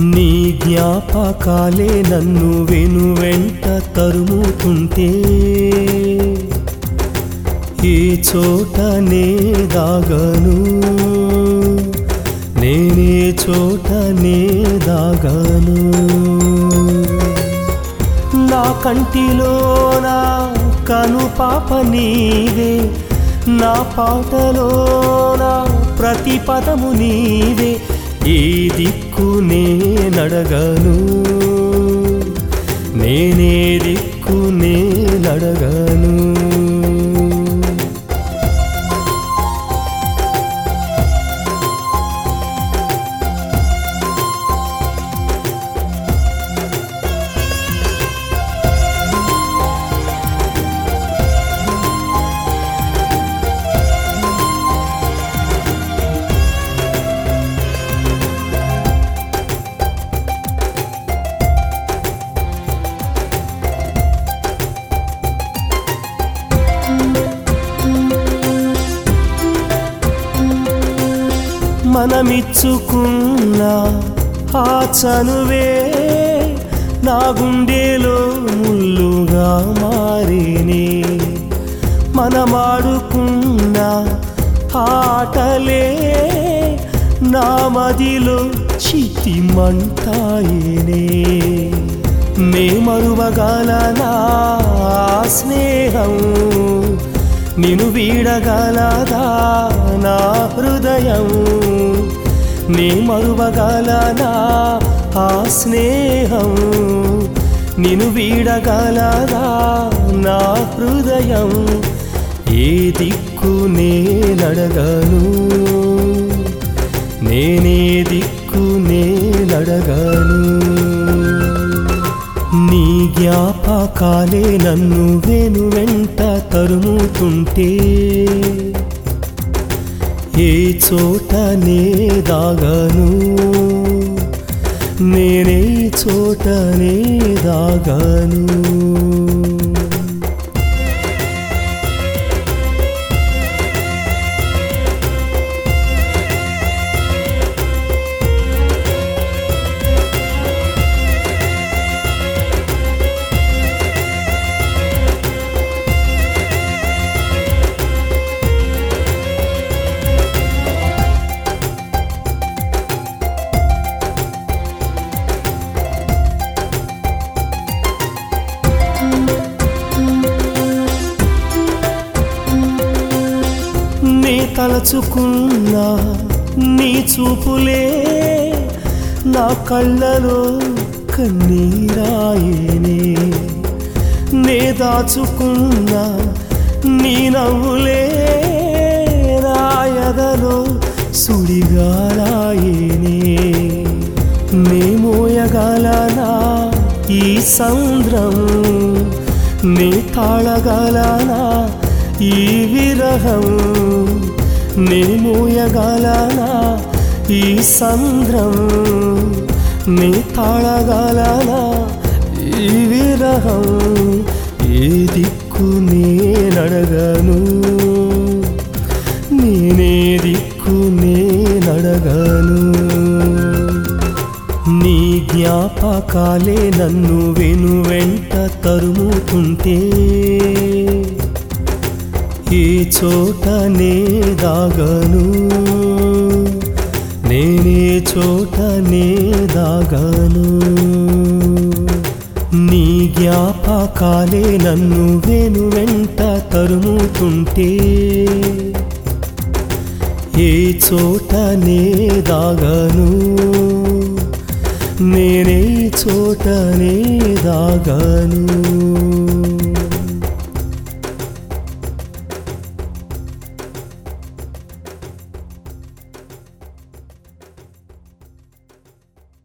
నీ జ్ఞాపకాలే నన్ను వెను వెంట తరుముతుంటే ఈ చోటనే దాగను నేనే చోటనే దాగను నా కంటిలోన కను పాప నీవే నా పాటలోన ప్రతి పదము నీవే ఈ దిక్కు నే నడగను నేనే దిక్కు నే నడగను మనమిచ్చుకున్న ఆ చనువే నా గుండెలో ముల్లుగా మారినే మనమాడుకున్న ఆటలే నా మదిలో చితి మంటాయినే నే మరువగలనా ఆ స్నేహం నిన్ను వీడగలదా నా హృదయం నీ మరువగలనా ఆ స్నేహం నిన్ను వీడగలదా నా హృదయం ఏ దిక్కు నే నడగను నేనే దిక్కు నే నడగను నీ జ్ఞాపకాలే నన్ను వెను వెంట తరుముతుంటే ఏ చోటనే దాగను నేనే చోటనే దాగను నీ తలచుకున్న నీ చూపులే నా కళ్ళలో కన్నీరాయేనే నే దాచుకున్న నీ నవ్వులే రాయదలో సుడిగాలాయేనే నే మోయగలనా ఈ సంద్రం నే తాళగలనా ఈ విరహం నే మోయగలనా ఈ సంద్రం నే తాళగలనా ఈ విరహం ఏ దిక్కు నే నడగను నేనే దిక్కు నే నడగను నీ జ్ఞాపకాలే నన్ను వెను వెంట తరుముతుంటే ఈ చోటనే దాగను నేనే చోటనే దాగను నీ జ్ఞాపకాలే నన్ను వెను వెంట తరుముతుంటే ఏ చోటనే దాగను నేనే చోటనే దాగను